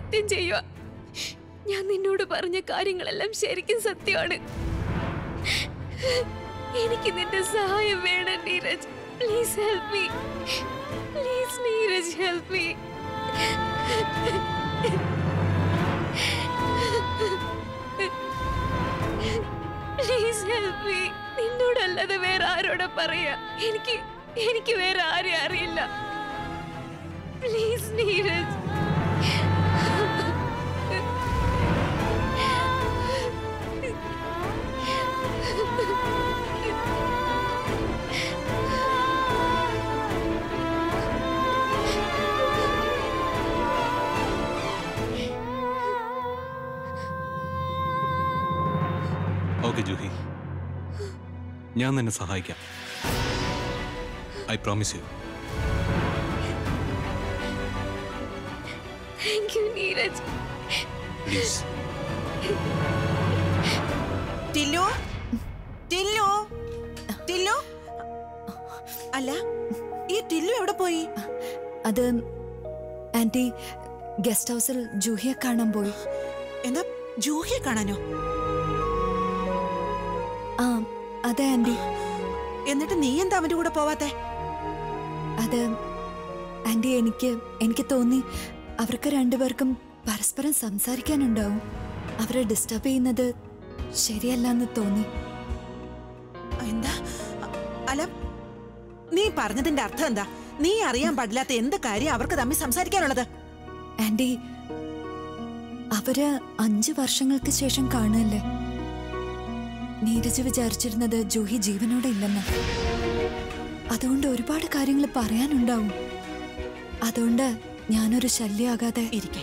സത്യം ചെയ്യുക ഞാൻ നിന്നോട് പറഞ്ഞ കാര്യങ്ങളെല്ലാം ശരിക്കും സത്യമാണ് എനിക്ക് നിന്റെ സഹായം വേണം Neeraj please help me please Neeraj help me please help me നിന്നോടല്ലാതെ വേറെ ആരോടാ പറയാ എനിക്ക് എനിക്ക് വേറെ ആരെയും അറിയില്ല പ്ലീസ് നീരജ് ഓക്കെ ജൂഹി ഞാൻ നിന്നെ സഹായിക്കാം I promise you thank you Neeraj please Tillu Tillu Tillu അല്ല ഈ ടില്ലു എവിടെ പോയി അത് ആന്റി ഗസ്റ്റ് ഹൗസിൽ ജൂഹിയെ കാണാൻ പോയി എന്താ ജൂഹിയെ കാണാനോ ആ അതെ ആന്റി എന്നിട്ട് നീ എന്താ അവന്റെ കൂടെ പോവാത്തെ അത് ആന്റി എനിക്ക് എനിക്ക് തോന്നി അവർക്ക് രണ്ടുപേർക്കും പരസ്പരം സംസാരിക്കാനുണ്ടാവും അവരെ ഡിസ്റ്റർബ് ചെയ്യുന്നത് ശരിയല്ലെന്ന് തോന്നി എന്താ അ- അല്ല നീ പറഞ്ഞതിന്റെ അർത്ഥം എന്താ നീ അറിയാൻ പാടില്ലാത്ത എന്ത് കാര്യം അവർക്ക് തമ്മിൽ സംസാരിക്കാനുള്ളത് ആന്റി അവര് അഞ്ചു വർഷങ്ങൾക്ക് ശേഷം കാണുകയല്ലേ നീരജ് വിചാരിച്ചിരുന്നത് ജൂഹി ജീവനോടെ ഇല്ലെന്ന് അതുകൊണ്ട് ഒരുപാട് കാര്യങ്ങൾ പറയാനുണ്ടാവും അതുകൊണ്ട് ഞാനൊരു ശല്യമാകാതെ ഇരിക്കെ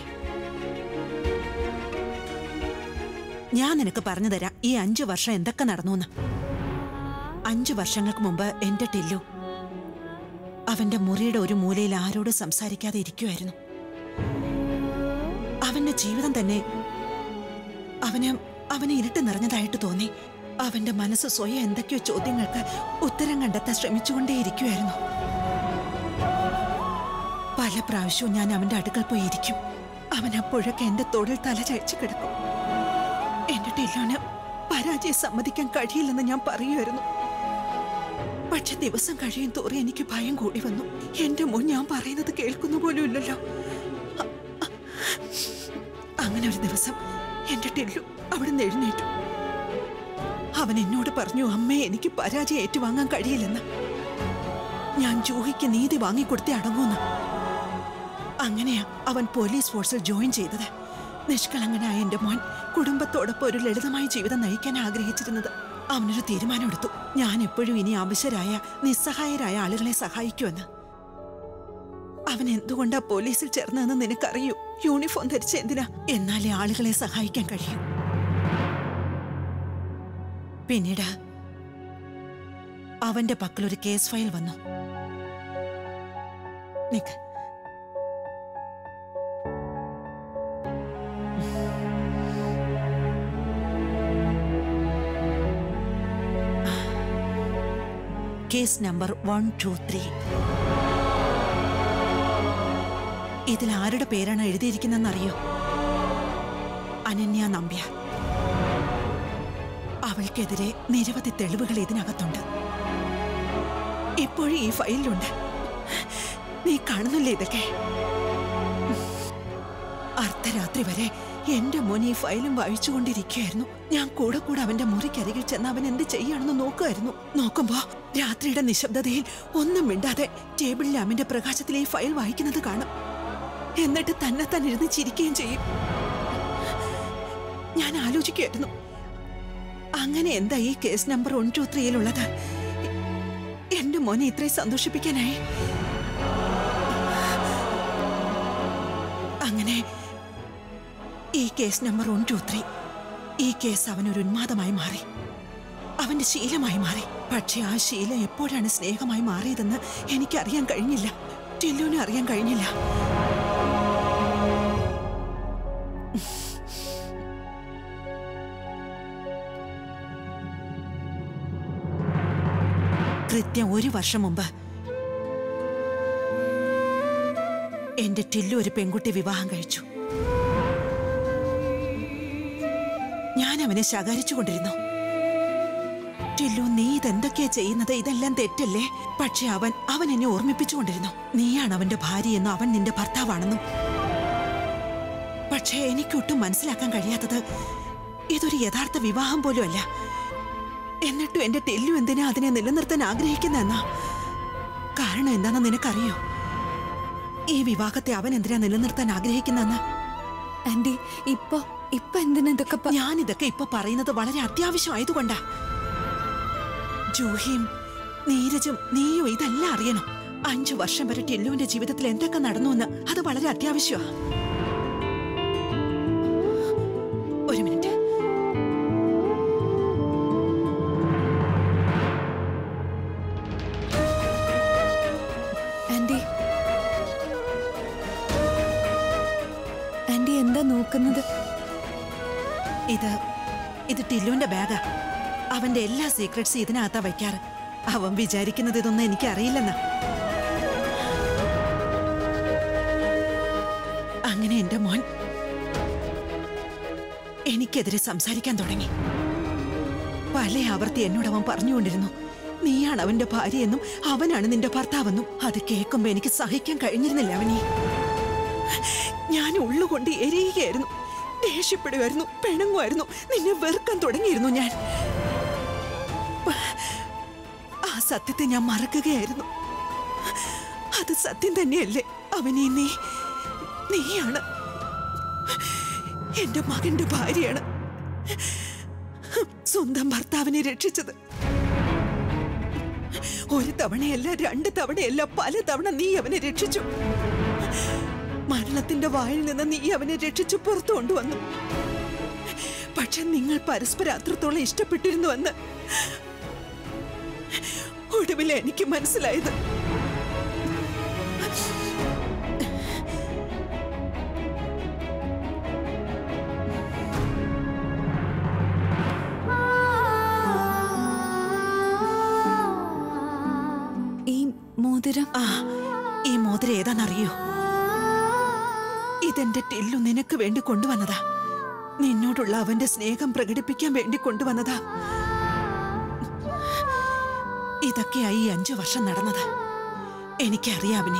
ഞാൻ നിനക്ക് പറഞ്ഞു തരാം ഈ അഞ്ചു വർഷം എന്തൊക്കെ നടന്നു എന്ന് അഞ്ചു വർഷങ്ങൾക്ക് മുമ്പ് എന്റെ ടില്ലു അവന്റെ മുറിയുടെ ഒരു മൂലയിൽ ആരോടും സംസാരിക്കാതെ ഇരിക്കുമായിരുന്നു അവന്റെ ജീവിതം തന്നെ അവന് അവന് ഇരുട്ട് നിറഞ്ഞതായിട്ട് തോന്നി അവന്റെ മനസ്സ് സ്വയം എന്തൊക്കെയോ ചോദ്യങ്ങൾക്ക് ഉത്തരം കണ്ടെത്താൻ ശ്രമിച്ചുകൊണ്ടേയിരിക്കുമായിരുന്നു പല പ്രാവശ്യവും ഞാൻ അവന്റെ അടുക്കൽ പോയി ഇരിക്കും അവൻ അപ്പോഴൊക്കെ എന്റെ തോളിൽ തല ചയച്ചു കിടക്കും എന്റെ ടില്ലോന് പരാജയം സമ്മതിക്കാൻ കഴിയില്ലെന്ന് ഞാൻ പറയുമായിരുന്നു പക്ഷെ ദിവസം കഴിയും തോറി എനിക്ക് ഭയം കൂടി വന്നു എന്റെ മുൻ ഞാൻ പറയുന്നത് കേൾക്കുന്ന പോലും ഇല്ലല്ലോ അ- അ- അങ്ങനെ ഒരു ദിവസം എന്റെ ടില്ലു അവിടെ നിന്ന് എഴുന്നേറ്റു അവൻ എന്നോട് പറഞ്ഞു അമ്മേ എനിക്ക് പരാജയം ഏറ്റുവാങ്ങാൻ കഴിയില്ലെന്ന് ഞാൻ ജൂഹിക്ക് നീതി വാങ്ങിക്കൊടുത്തേ അടങ്ങൂന്ന് അങ്ങനെയാ അവൻ പോലീസ് ഫോഴ്സിൽ ജോയിൻ ചെയ്തത് നിഷ്കളങ്കനായ എന്റെ മോൻ കുടുംബത്തോടൊപ്പം ഒരു ലളിതമായ ജീവിതം നയിക്കാൻ ആഗ്രഹിച്ചിരുന്നത് അവനൊരു തീരുമാനമെടുത്തു ഞാൻ എപ്പോഴും ഇനി അവശരായ നിസ്സഹായരായ ആളുകളെ സഹായിക്കുമെന്ന് അവൻ എന്തുകൊണ്ടാ പോലീസിൽ ചേർന്നതെന്ന് നിനക്കറിയൂ യൂണിഫോം ധരിച്ച എന്തിനാ എന്നാലേ ആളുകളെ സഹായിക്കാൻ കഴിയൂ പിന്നീട് അവന്റെ പക്കൽ ഒരു കേസ് ഫയൽ വന്നു നിക്ക് case number one two three ഇതിൽ ആരുടെ പേരാണ് എഴുതിയിരിക്കുന്നതെന്നറിയോ അനന്യ നമ്പ്യാർ അവൾക്കെതിരെ നിരവധി തെളിവുകൾ ഇതിനകത്തുണ്ട് ഇപ്പോഴും ഈ ഫയലിലുണ്ട് നീ കാണുന്നില്ലേ ഇതൊക്കെ അർദ്ധരാത്രി വരെ എന്റെ മോൻ ഈ ഫയലും വായിച്ചുകൊണ്ടിരിക്കുകയായിരുന്നു ഞാൻ കൂടെ കൂടെ അവന്റെ മുറിക്കരികിൽ ചെന്ന് അവൻ എന്ത് ചെയ്യാണെന്ന് നോക്കുമായിരുന്നു നോക്കുമ്പോ രാത്രിയുടെ നിശബ്ദതയിൽ ഒന്നും മിണ്ടാതെ ടേബിൾ ലാമ്പിന്റെ പ്രകാശത്തിൽ ഈ ഫയൽ വായിക്കുന്നത് കാണും എന്നിട്ട് തന്നെ തന്നെ ഇരുന്ന് ചിരിക്കുകയും ചെയ്യും ഞാൻ ആലോചിക്കുമായിരുന്നു അങ്ങനെ എന്താ ഈ കേസ് നമ്പർ വൺ ടു ത്രീയിലുള്ളത് എന്റെ മോനെ ഇത്രയും സന്തോഷിപ്പിക്കാനായി അങ്ങനെ ഈ case number one two three ഈ കേസ് അവനൊരു ഉന്മാദമായി മാറി അവന്റെ ശീലമായി മാറി പക്ഷെ ആ ശീലം എപ്പോഴാണ് സ്നേഹമായി മാറിയതെന്ന് എനിക്കറിയാൻ കഴിഞ്ഞില്ല ടില്ലുവിനും അറിയാൻ കഴിഞ്ഞില്ല കൃത്യം ഒരു വർഷം മുമ്പ് എന്റെ ടില്ലു ഒരു പെൺകുട്ടി വിവാഹം കഴിച്ചു ഞാൻ അവനെ ശകാരിച്ചുകൊണ്ടിരുന്നു ടില്ലു നീ ഇതെന്തൊക്കെയാ ചെയ്യുന്നത് ഇതെല്ലാം തെറ്റല്ലേ പക്ഷെ അവൻ അവൻ എന്നെ ഓർമ്മിപ്പിച്ചുകൊണ്ടിരുന്നു നീയാണ് അവന്റെ ഭാര്യയെന്നും അവൻ നിന്റെ ഭർത്താവാണെന്നും പക്ഷേ എനിക്കൊട്ടും മനസ്സിലാക്കാൻ കഴിയാത്തത് ഇതൊരു യഥാർത്ഥ വിവാഹം പോലും അല്ല എന്നിട്ടും എന്റെ ടെല്ലു എന്തിനാ അതിനെ നിലനിർത്താൻ ആഗ്രഹിക്കുന്നെന്നാ കാരണം എന്താണെന്ന് നിനക്കറിയോ ഈ വിവാഹത്തെ അവൻ എന്തിനാ നിലനിർത്താൻ ആഗ്രഹിക്കുന്നെന്ന് ആന്റി ഇപ്പൊ ഇപ്പൊ എന്തിനാ ഇതൊക്കെ പ- ഞാൻ ഇതൊക്കെ ഇപ്പൊ പറയുന്നത് വളരെ അത്യാവശ്യമായതുകൊണ്ടാ ജൂഹിയും നീരജും നീയും ഇതെല്ലാം അറിയണം അഞ്ചു വർഷം വരെ ടെല്ലുവിന്റെ ജീവിതത്തിൽ എന്തൊക്കെ നടന്നു എന്ന് അത് വളരെ അത്യാവശ്യമാ ഒരു മിനിറ്റ് ആന്റി ആന്റി എന്താ നോക്കുന്നത് ഇത് ഇത് ടില്ലുവിന്റെ ബാഗാ അവന്റെ എല്ലാ സീക്രട്സും ഇതിനകത്താ വയ്ക്കാറ് അവൻ വിചാരിക്കുന്നത് ഇതൊന്നും എനിക്ക് അറിയില്ലെന്നാ അങ്ങനെ എന്റെ മോൻ എനിക്കെതിരെ സംസാരിക്കാൻ തുടങ്ങി പല ആവർത്തി എന്നോട് അവൻ പറഞ്ഞുകൊണ്ടിരുന്നു നീയാണ് അവന്റെ ഭാര്യയെന്നും അവനാണ് നിന്റെ ഭർത്താവെന്നും അത് കേൾക്കുമ്പോ എനിക്ക് സഹിക്കാൻ കഴിഞ്ഞിരുന്നില്ല അവനെ ഞാൻ ഉള്ളുകൊണ്ട് എരിയുകയായിരുന്നു ദേഷ്യപ്പെടുമായിരുന്നു പിണങ്ങുമായിരുന്നു നിന്നെ വെറുക്കാൻ തുടങ്ങിയിരുന്നു ഞാൻ ആ സത്യത്തെ ഞാൻ മറക്കുകയായിരുന്നു അത് സത്യം തന്നെയല്ലേ അവനെ നീ നീയാണ് എന്റെ മകന്റെ ഭാര്യയാണ് സ്വന്തം ഭർത്താവിനെ രക്ഷിച്ചത് ഒരു തവണയല്ല രണ്ട് തവണയല്ല പല തവണ നീ അവനെ രക്ഷിച്ചു മരണത്തിന്റെ വായിൽ നിന്ന് നീ അവനെ രക്ഷിച്ചു പുറത്തു കൊണ്ടുവന്നു പക്ഷെ നിങ്ങൾ പരസ്പരം അത്രത്തോളം ഇഷ്ടപ്പെട്ടിരുന്നുവെന്ന് ഒടുവിൽ എനിക്ക് മനസ്സിലായത് ഈ മോതിരം ആ ഈ മോതിരം ഏതാണെന്നറിയോ ഇതെന്റെ ടെല്ലു നിനക്ക് വേണ്ടി കൊണ്ടുവന്നതാ നിന്നോടുള്ള അവന്റെ സ്നേഹം പ്രകടിപ്പിക്കാൻ വേണ്ടി കൊണ്ടുവന്നതാ ഇതൊക്കെയായി ഈ അഞ്ചു വർഷം നടന്നത് എനിക്കറിയാം അവനെ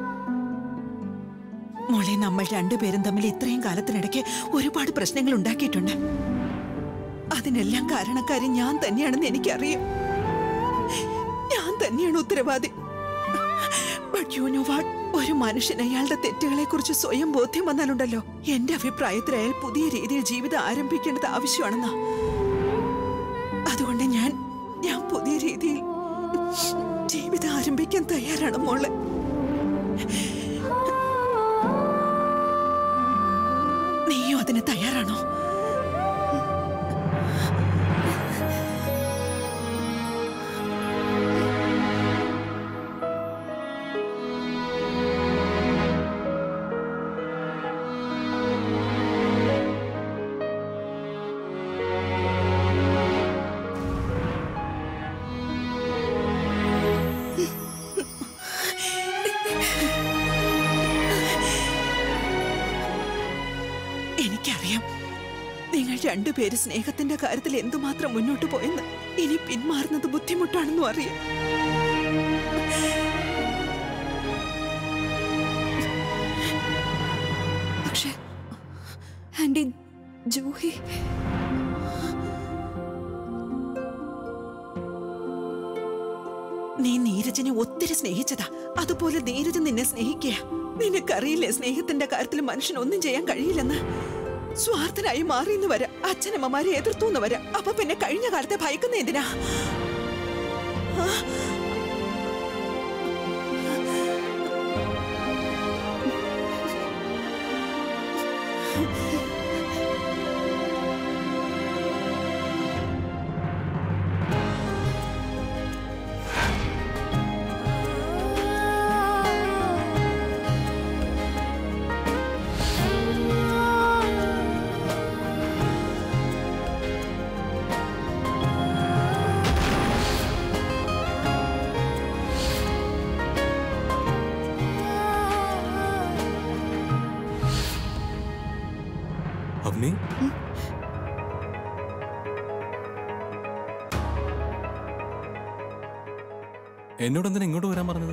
മോളെ നമ്മൾ രണ്ടുപേരും തമ്മിൽ ഇത്രയും കാലത്തിനിടയ്ക്ക് ഒരുപാട് പ്രശ്നങ്ങൾ ഉണ്ടാക്കിയിട്ടുണ്ട് അതിനെല്ലാം കാരണക്കാരി ഞാൻ തന്നെയാണെന്ന് എനിക്കറിയാം ഞാൻ തന്നെയാണ് ഉത്തരവാദി But you know what? ഒരു മനുഷ്യൻ അയാളുടെ തെറ്റുകളെ കുറിച്ച് സ്വയം ബോധ്യം വന്നാലുണ്ടല്ലോ എന്റെ അഭിപ്രായത്തിൽ അയാൾ പുതിയ രീതിയിൽ ജീവിതം ആരംഭിക്കേണ്ടത് ആവശ്യമാണെന്നാ അതുകൊണ്ട് ഞാൻ ഞാൻ പുതിയ രീതിയിൽ ജീവിതം ആരംഭിക്കാൻ തയ്യാറാണ് മോളെ നീയും അതിന് തയ്യാറാണോ എനിക്കറിയാം നിങ്ങൾ രണ്ടുപേര് സ്നേഹത്തിന്റെ കാര്യത്തിൽ എന്തുമാത്രം മുന്നോട്ട് പോയെന്ന് ഇനി പിന്മാറുന്നത് ബുദ്ധിമുട്ടാണെന്നും അറിയാം പക്ഷെ ആന്റി ജൂഹി നീ നീരജിനെ ഒത്തിരി സ്നേഹിച്ചതാ അതുപോലെ നീരജ് നിന്നെ സ്നേഹിക്കുക നിനക്കറിയില്ലേ സ്നേഹത്തിന്റെ കാര്യത്തിൽ മനുഷ്യന് ഒന്നും ചെയ്യാൻ കഴിയില്ലെന്ന് സ്വാർത്ഥനായി മാറിയെന്ന് വരാം അച്ഛനമ്മമാരെ എതിർത്തു വരാം അപ്പൊ പിന്നെ കഴിഞ്ഞ കാലത്തെ ഭയക്കുന്ന എന്തിനാ ആ? അവനെ എന്നോട് എന്തിനാ ഇങ്ങോട്ട് വരാൻ പറഞ്ഞത്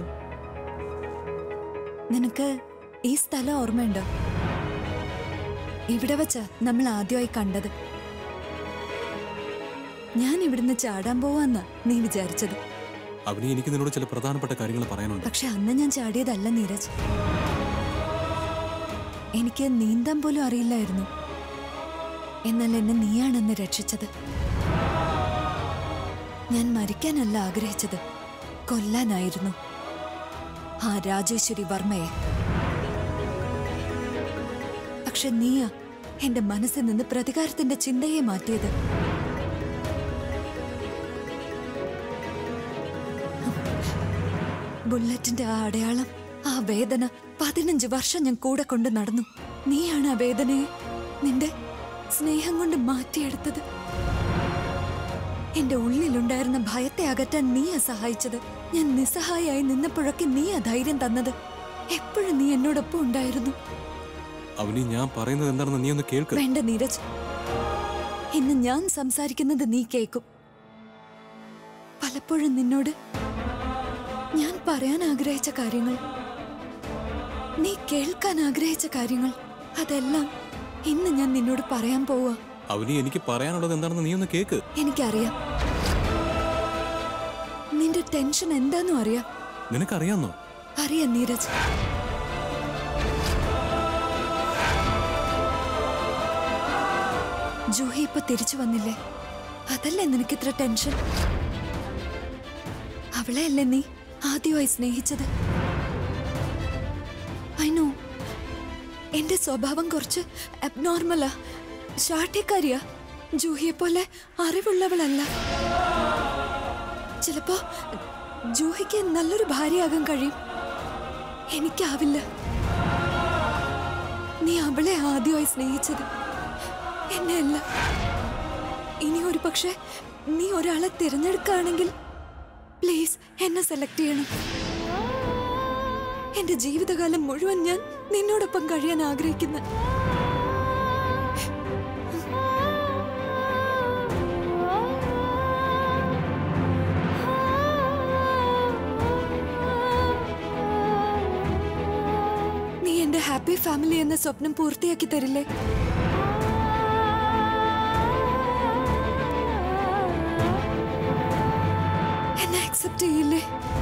നിനക്ക് ഈ സ്ഥലം ഓർമ്മയുണ്ടോ ഇവിടെ വെച്ച നമ്മൾ ആദ്യമായി കണ്ടത് ഞാൻ ഇവിടുന്ന് ചാടാൻ പോവാന്നാ നീ വിചാരിച്ചത് അവനി എനിക്ക് നിന്നോട് ചില പ്രധാനപ്പെട്ട കാര്യങ്ങൾ പറയാനുണ്ട് പക്ഷെ അന്ന് ഞാൻ ചാടിയതല്ല നീരജ് എനിക്ക് നീന്താൻ പോലും അറിയില്ലായിരുന്നു എന്നാൽ എന്നെ നീയാണെന്ന് രക്ഷിച്ചത് ഞാൻ മരിക്കാനല്ല ആഗ്രഹിച്ചത് കൊല്ലാനായിരുന്നു ആ രാജേശ്വരി വർമ്മയെ പക്ഷെ നീയാ എന്റെ മനസ്സിൽ നിന്ന് പ്രതികാരത്തിന്റെ ചിന്തയെ മാറ്റിയത് ബുള്ളറ്റിന്റെ ആ അടയാളം ആ വേദന പതിനഞ്ച് വർഷം ഞാൻ കൂടെ കൊണ്ട് നടന്നു നീയാണ് ആ വേദനയെ നിന്റെ സ്നേഹം കൊണ്ട് മാറ്റിയെടുത്തത് എന്റെ ഉള്ളിലുണ്ടായിരുന്ന ഭയത്തെ അകറ്റാൻ നീയാ സഹായിച്ചത് ഞാൻ നിസ്സഹായായി നിന്നപ്പോഴൊക്കെ നീയാ ധൈര്യം തന്നത് എപ്പോഴും നീ എന്നോടൊപ്പം ഉണ്ടായിരുന്നു അവനി ഞാൻ പറയുന്നത് എന്താണെന്ന് നീ ഒന്ന് കേൾക്ക് വേണ്ട നീരജ് ഇന്ന് ഞാൻ സംസാരിക്കുന്നത് നീ കേൾക്കും പലപ്പോഴും നിന്നോട് ഞാൻ പറയാൻ ആഗ്രഹിച്ച കാര്യങ്ങൾ നീ കേൾക്കാൻ ആഗ്രഹിച്ച കാര്യങ്ങൾ അതെല്ലാം ഇന്ന് ഞാൻ നിന്നോട് പറയാൻ പോവാ അവനി എനിക്ക് പറയാനുള്ളത് എന്താണെന്ന് നീ ഒന്ന് കേക്ക് എനിക്കറിയാം നിന്റെ ടെൻഷൻ എന്താന്നും അറിയാം നിനക്കറിയാന്നോ അറിയാം നീരജ് ജൂഹി ഇപ്പൊ തിരിച്ചു വന്നില്ലേ അതല്ലേ നിനക്കിത്ര ടെൻഷൻ അവളെ അല്ലേ നീ ആദ്യമായി സ്നേഹിച്ചത് ഐ നോ എന്റെ സ്വഭാവം കുറച്ച് അബ്നോർമലാ ശാഠ്യക്കാരിയാ ജൂഹിയെ പോലെ അറിവുള്ളവളല്ല ചിലപ്പോ ജൂഹിക്ക് നല്ലൊരു ഭാര്യയാകാൻ കഴിയും എനിക്കാവില്ല നീ അവളെ ആദ്യമായി സ്നേഹിച്ചത് എന്നെ അല്ല ഇനി ഒരു പക്ഷെ നീ ഒരാളെ തിരഞ്ഞെടുക്കുകയാണെങ്കിൽ പ്ലീസ് എന്നെ സെലക്ട് ചെയ്യണം എന്റെ ജീവിതകാലം മുഴുവൻ ഞാൻ നിന്നോടൊപ്പം കഴിയാൻ ആഗ്രഹിക്കുന്ന നീ എന്റെ ഹാപ്പി ഫാമിലി എന്ന സ്വപ്നം പൂർത്തിയാക്കി തരില്ലേ എന്നെ അക്സെപ്റ്റ് ചെയ്യില്ലേ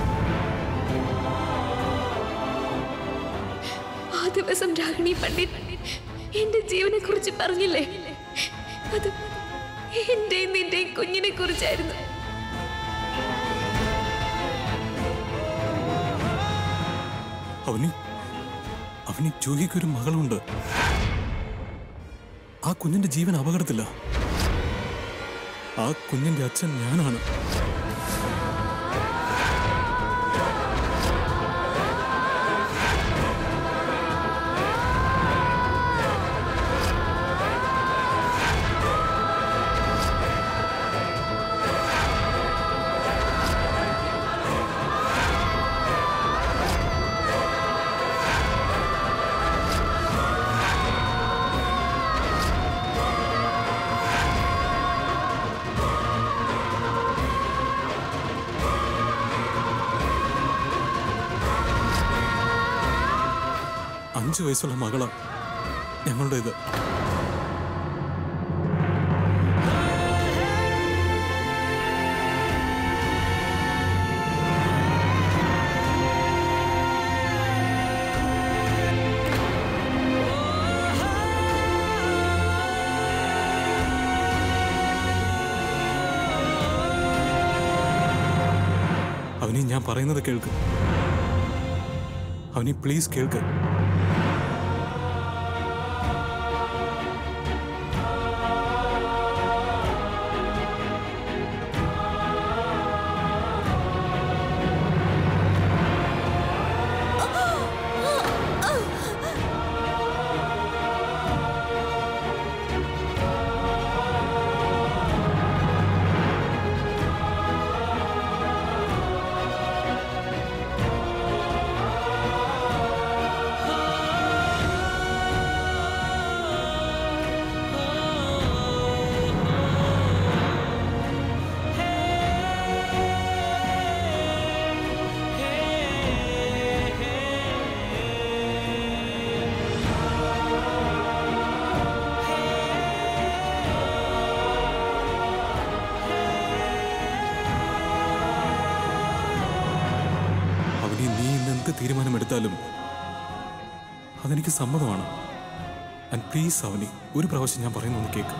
ആ ദിവസം രാഗിണി പണ്ഡിറ്റ് എന്റെ ജീവനെ കുറിച്ച് പറഞ്ഞില്ലേ അത് എന്റെയും നിന്റെയും കുഞ്ഞിനെ കുറിച്ചായിരുന്നു അവനി അവനി ജൂഹിക്ക് ഒരു മകളുണ്ട് ആ കുഞ്ഞിന്റെ ജീവൻ അപകടത്തില്ല ആ കുഞ്ഞിന്റെ അച്ഛൻ ഞാനാണ് അഞ്ചു വയസ്സുള്ള മകളാ ഞങ്ങളുടെ ഇത് അവനി ഞാൻ പറയുന്നത് കേൾക്ക് അവനി പ്ലീസ് കേൾക്ക് എന്ത് തീരുമാനമെടുത്താലും അതെനിക്ക് സമ്മതമാണ് ആൻഡ് പ്ലീസ് അവനി ഒരു പ്രാവശ്യം ഞാൻ പറയുന്നൊന്ന് കേക്ക്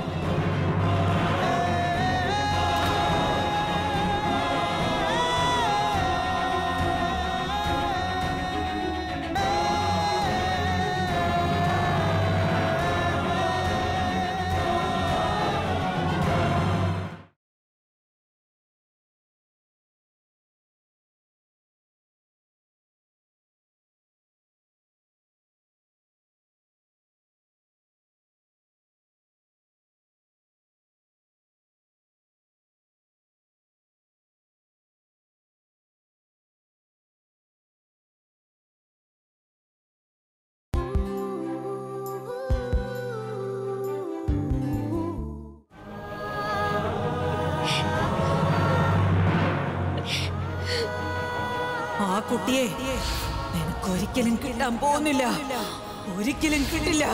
ആ കുട്ടിയെ നിനക്ക് ഒരിക്കലും കിട്ടാൻ പോകുന്നില്ല ഒരിക്കലും കിട്ടില്ല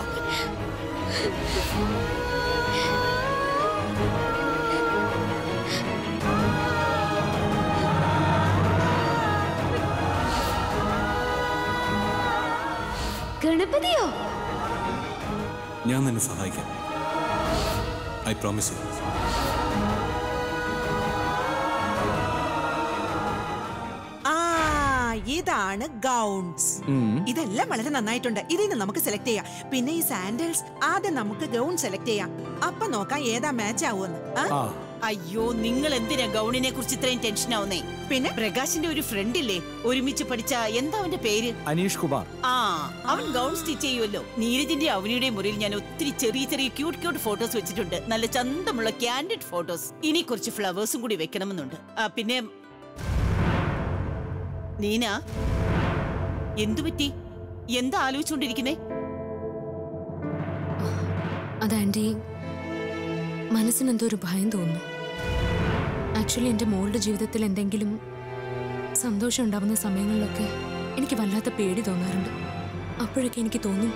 ഗണപതിയോ ഞാൻ നിന്നെ സഹായിക്കാം ഐ പ്രോമിസ് യു ആ ഇതാണ് ഗൗൺസ് ഇതെല്ലാം വളരെ നന്നായിട്ടുണ്ട് ഇതിൽ നിന്ന് നമുക്ക് സെലക്ട് ചെയ്യാം പിന്നെ ഈ സാൻഡൽസ് ആദ്യം നമുക്ക് ഗൗൺ സെലക്ട് ചെയ്യാം അപ്പൊ നോക്കാം ഏതാ മാച്ച് ആവുമെന്ന് ആ? അയ്യോ നിങ്ങൾ എന്തിനാ ഗൗണിനെ കുറിച്ച് ഇത്രയും ടെൻഷൻ ആവുന്നേ പിന്നെ പ്രകാശിന്റെ ഒരു ഫ്രണ്ട് ഇല്ലേ ഒരുമിച്ച് പഠിച്ച എന്താ അവന്റെ പേര് അനീഷ് കുമാർ ആ അവൻ ഗൗൺ സ്റ്റിച്ച് ചെയ്യുമല്ലോ നീരജിന്റെ അവനിയുടെ മുറിയിൽ ഞാൻ ഒത്തിരി ചെറിയ ചെറിയ ക്യൂട്ട് ക്യൂട്ട് ഫോട്ടോസ് വെച്ചിട്ടുണ്ട് നല്ല ചന്തമുള്ള ക്യാൻഡിഡ് ഫോട്ടോസ് ഇനി കുറച്ച് ഫ്ലവേഴ്സും കൂടി വെക്കണമെന്നുണ്ട് ആ, പിന്നെ നീന എന്തു പറ്റി എന്താ ആലോചിച്ചുകൊണ്ടിരിക്കുന്നേ അത് ആൻറ്റി മനസ്സിനെന്തോ ഒരു ഭയം തോന്നുന്നു ആക്ച്വലി എൻ്റെ മോളുടെ ജീവിതത്തിൽ എന്തെങ്കിലും സന്തോഷം ഉണ്ടാവുന്ന സമയങ്ങളിലൊക്കെ എനിക്ക് വല്ലാത്ത പേടി തോന്നാറുണ്ട് അപ്പോഴൊക്കെ എനിക്ക് തോന്നും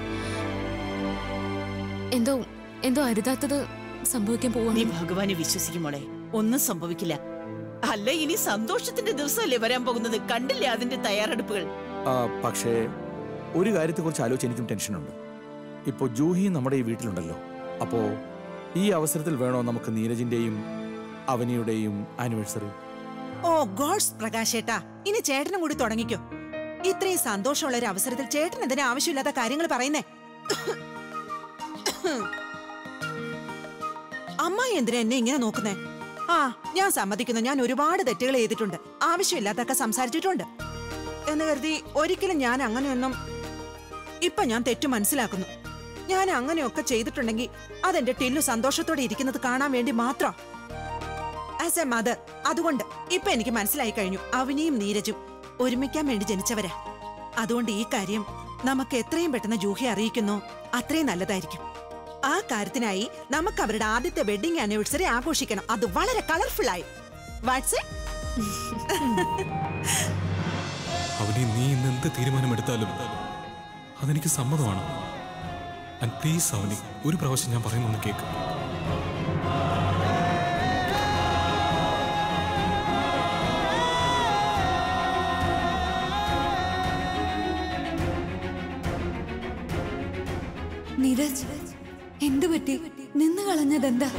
എന്തോ എന്തോ അരുതാത്തത് സംഭവിക്കാൻ നീ പോവാണ് ഭഗവാനെ വിശ്വസിക്കുമോളെ ഒന്നും സംഭവിക്കില്ല അല്ല ഇനി സന്തോഷത്തിന്റെ ദിവസമല്ലേ വരാൻ പോകുന്നത് കണ്ടില്ലേ അതിന്റെ തയ്യാറെടുപ്പുകൾ ആ, പക്ഷേ ഒരു കാര്യത്തെക്കുറിച്ച് ആലോചിച്ച് എനിക്കും ടെൻഷനുണ്ട് ഇപ്പോൾ ജൂഹി നമ്മുടെ ഈ വീട്ടിലുണ്ടല്ലോ അപ്പോ ഈ അവസരത്തിൽ വേണോ നമുക്ക് നീരജിന്റെയും അവനിയുടെയും ആനിവേഴ്സറി ഓ ഗോഡ്സ് പ്രകാശേട്ടാ ഇനി ചേട്ടനും കൂടി തുടങ്ങിക്കോ ഇത്രയും സന്തോഷമുള്ള ഒരു അവസരത്തിൽ ചേട്ടൻ എന്തിനാ ആവശ്യമില്ലാത്ത കാര്യങ്ങൾ പറയുന്നേ അമ്മായി എന്തിനാ എന്നെ ഇങ്ങനെ നോക്കുന്നേ ആ ഞാൻ സമ്മതിക്കുന്നു ഞാൻ ഒരുപാട് തെറ്റുകൾ ചെയ്തിട്ടുണ്ട് ആവശ്യമില്ലാത്തൊക്കെ സംസാരിച്ചിട്ടുണ്ട് എന്ന് കരുതി ഒരിക്കലും ഞാൻ അങ്ങനെയൊന്നും ഇപ്പൊ ഞാൻ തെറ്റു മനസ്സിലാക്കുന്നു ഞാൻ അങ്ങനെയൊക്കെ ചെയ്തിട്ടുണ്ടെങ്കിൽ അതെന്റെ ടില്ലു സന്തോഷത്തോടെ ഇരിക്കുന്നത് കാണാൻ വേണ്ടി മാത്രം ആസ് എ മദർ അതുകൊണ്ട് ഇപ്പൊ എനിക്ക് മനസ്സിലായി കഴിഞ്ഞു അവനിയും നീരജും ഒരുമിക്കാൻ വേണ്ടി ജനിച്ചവരാ അതുകൊണ്ട് ഈ കാര്യം നമുക്ക് എത്രയും പെട്ടെന്ന് ജൂഹി അറിയിക്കുന്നു അത്രയും നല്ലതായിരിക്കും ആ കാര്യത്തിനായി നമുക്ക് അവരുടെ ആദ്യത്തെ വെഡിങ് ആനിവേഴ്സറി ആഘോഷിക്കണം അത് വളരെ കളർഫുൾ ആയി വാട്സ് അവനെ നീ ഇന്ന് എന്ത് തീരുമാനമെടുത്താലും അതെനിക്ക് സമ്മതമാണ് ആൻഡ് പ്ലീസ് അവനി ഒരു പ്രാവശ്യം ഞാൻ പറയുന്നൊന്ന് കേക്ക് നീരജ് എന്തു പറ്റി നിന്ന് കളഞ്ഞതെന്താ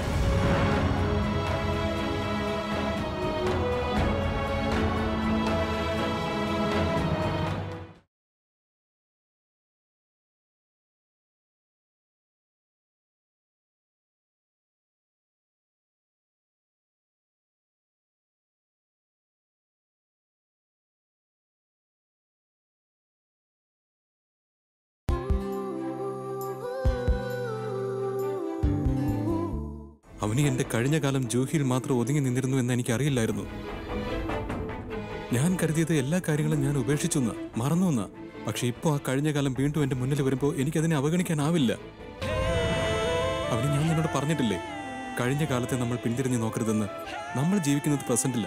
അവന് എന്റെ കഴിഞ്ഞ കാലം ജൂഹിയിൽ മാത്രം ഒതുങ്ങി നിന്നിരുന്നു എന്ന് എനിക്ക് അറിയില്ലായിരുന്നു ഞാൻ കരുതിയത് എല്ലാ കാര്യങ്ങളും ഞാൻ ഉപേക്ഷിച്ചു എന്ന് മറന്നു എന്ന് പക്ഷെ ഇപ്പോ ആ കഴിഞ്ഞ കാലം വീണ്ടും എന്റെ മുന്നിൽ വരുമ്പോൾ എനിക്കതിനെ അവഗണിക്കാനാവില്ല അവന് ഞാൻ നിന്നോട് പറഞ്ഞിട്ടില്ലേ കഴിഞ്ഞ കാലത്തെ നമ്മൾ പിന്തിരിഞ്ഞ് നോക്കരുതെന്ന് നമ്മൾ ജീവിക്കുന്നത് പ്രസന്റില്ല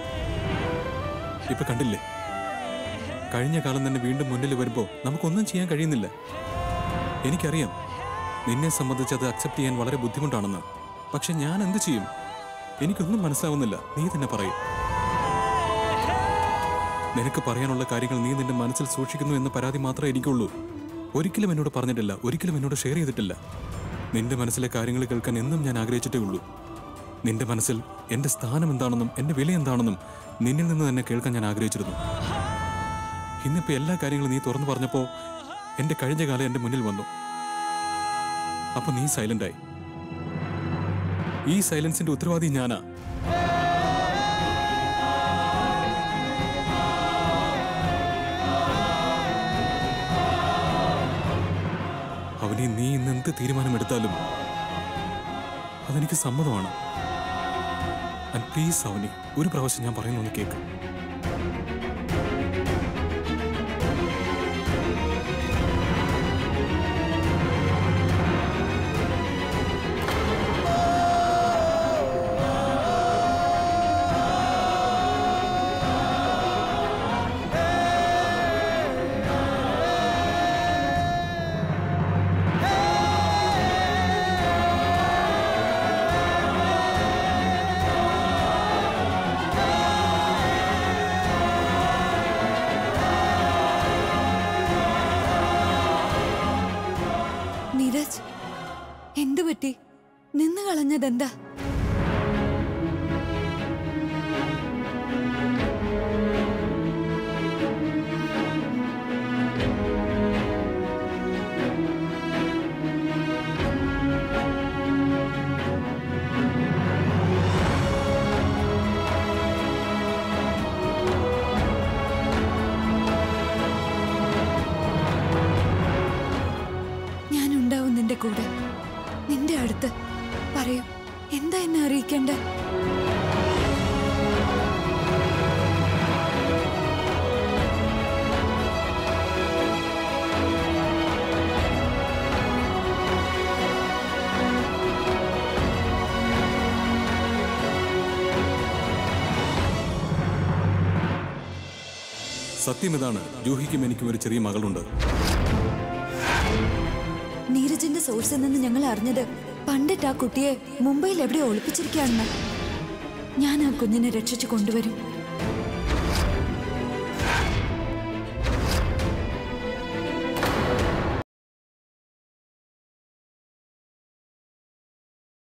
ഇപ്പൊ കണ്ടില്ലേ കഴിഞ്ഞ കാലം തന്നെ വീണ്ടും മുന്നിൽ വരുമ്പോൾ നമുക്കൊന്നും ചെയ്യാൻ കഴിയുന്നില്ല എനിക്കറിയാം നിന്നെ സംബന്ധിച്ച് അത് അക്സെപ്റ്റ് ചെയ്യാൻ വളരെ ബുദ്ധിമുട്ടാണെന്ന് പക്ഷെ ഞാൻ എന്ത് ചെയ്യും എനിക്കൊന്നും മനസ്സിലാവുന്നില്ല നീ തന്നെ പറയും നിനക്ക് പറയാനുള്ള കാര്യങ്ങൾ നീ നിന്റെ മനസ്സിൽ സൂക്ഷിക്കുന്നു എന്ന പരാതി മാത്രമേ എനിക്കുള്ളൂ ഒരിക്കലും എന്നോട് പറഞ്ഞിട്ടില്ല ഒരിക്കലും എന്നോട് ഷെയർ ചെയ്തിട്ടില്ല നിന്റെ മനസ്സിലെ കാര്യങ്ങൾ കേൾക്കാൻ എന്നും ഞാൻ ആഗ്രഹിച്ചിട്ടേ ഉള്ളൂ നിന്റെ മനസ്സിൽ എന്റെ സ്ഥാനം എന്താണെന്നും എന്റെ വില എന്താണെന്നും നിന്നിൽ നിന്ന് തന്നെ കേൾക്കാൻ ഞാൻ ആഗ്രഹിച്ചിരുന്നു ഇന്നിപ്പോ എല്ലാ കാര്യങ്ങളും നീ തുറന്നു പറഞ്ഞപ്പോ എന്റെ കഴിഞ്ഞ കാലം എന്റെ മുന്നിൽ വന്നു അപ്പൊ നീ സൈലന്റായി ഈ സൈലൻസിന്റെ ഉത്തരവാദി ഞാനാ അവനെ നീ ഇന്ന് എന്ത് തീരുമാനമെടുത്താലും അതെനിക്ക് സമ്മതമാണ് ആൻഡ് പ്ലീസ് അവനി ഒരു പ്രാവശ്യം ഞാൻ പറയുന്നു ഒന്ന് കേക്ക് നീരജ് എന്തു പറ്റി നിന്ന് കളഞ്ഞതെന്താ ഞാനുണ്ടാവും നിന്റെ കൂടെ നിന്റെ അടുത്ത് പറയൂ എന്താ എന്നെ അറിയിക്കേണ്ട സത്യം ഇതാണ് ജൂഹിക്കും എനിക്കും ഒരു ചെറിയ മകളുണ്ട് നീരജിന്റെ സോഴ്സിൽ നിന്ന് ഞങ്ങൾ അറിഞ്ഞത് പണ്ടിട്ട് ആ കുട്ടിയെ മുംബൈയിൽ എവിടെ ഒളിപ്പിച്ചിരിക്കുകയാണെന്ന് ഞാൻ ആ കുഞ്ഞിനെ രക്ഷിച്ചു കൊണ്ടുവരും